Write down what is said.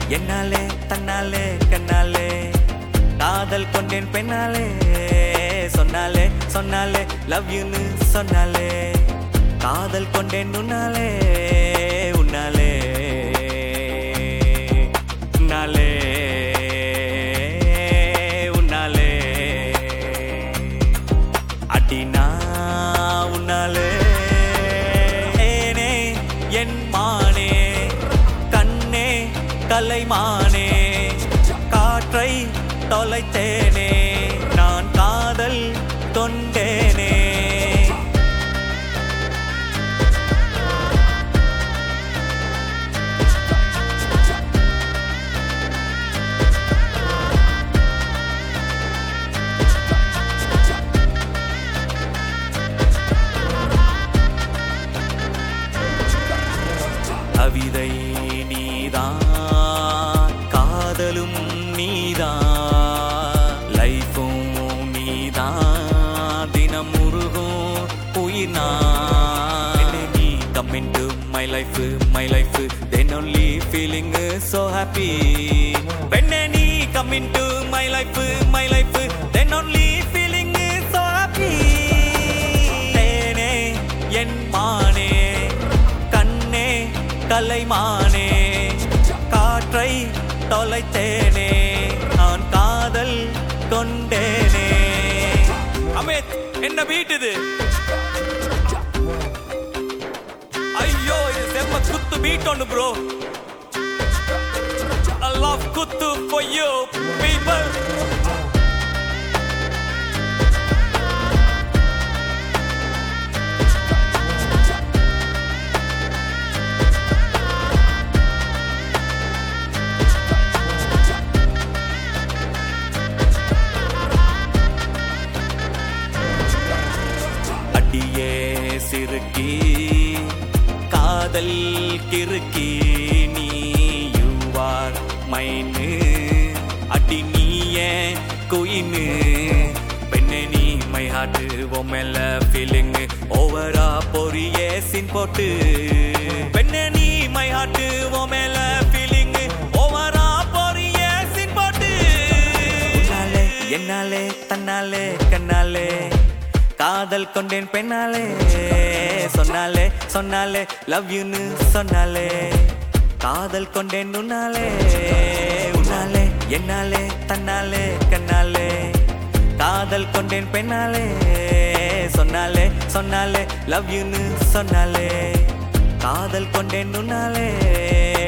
என்னாலே தன்னாலே கண்ணாலே காதல் கொண்டேன் பெண்ணாலே சொன்னாலே சொன்னாலே லவ் யூன்னு சொன்னாலே காதல் கொண்டேன் உன்னாலே உன்னாலே உன்னாலே உன்னாலே அடினா உன்னாலே ஏனே என் மானே கண்ணே கலைமானே காற்றை தொலைத்தேனே நான் காதல் கொண்டேனே கவிதை நீதான் காதலும் நீதான் லைஃபும் நீதான் தினம் முருகும் உயிர் நான் நீ come into my life my life then only feeling so happy பெண்ணே நீ come into my life my life then only feeling so happy தேனே என் மானே கண்ணே கலைமானே காற்றை தொலைத்தேனே நான் காதல் கொண்டேனே அமித் என்ன பீட் இது ஐயோ இது செம்ம குத்து பீட் ஒன்று ப்ரோ I love குத்து for you people அடியே சிறுக்கி காதல் கிறுக்கி நீ யூவார் மைனு அடி நீயே குயினு பெண்ணே நீ மை ஹார்ட் ஓ மேல ஃபீலிங் ஓவரா பொரியே சின் போட்டு பெண்ணே நீ மை ஹார்ட் ஓ மேல ஃபீலிங் ஓவரா பொரியே சின் போட்டு உன்னாலே என்னாலே தன்னாலே கண்ணாலே காதல் கொண்டேன் பெண்ணாலே சொன்னாலே சொன்னாலே லவ் யூன்னு சொன்னாலே காதல் கொண்டேன் உன்னாலே உன்னாலே என்னாலே தன்னாலே கண்ணாலே காதல் கொண்டேன் பெண்ணாலே சொன்னாலே சொன்னாலே லவ் யூன்னு சொன்னாலே காதல் கொண்டேன் உன்னாலே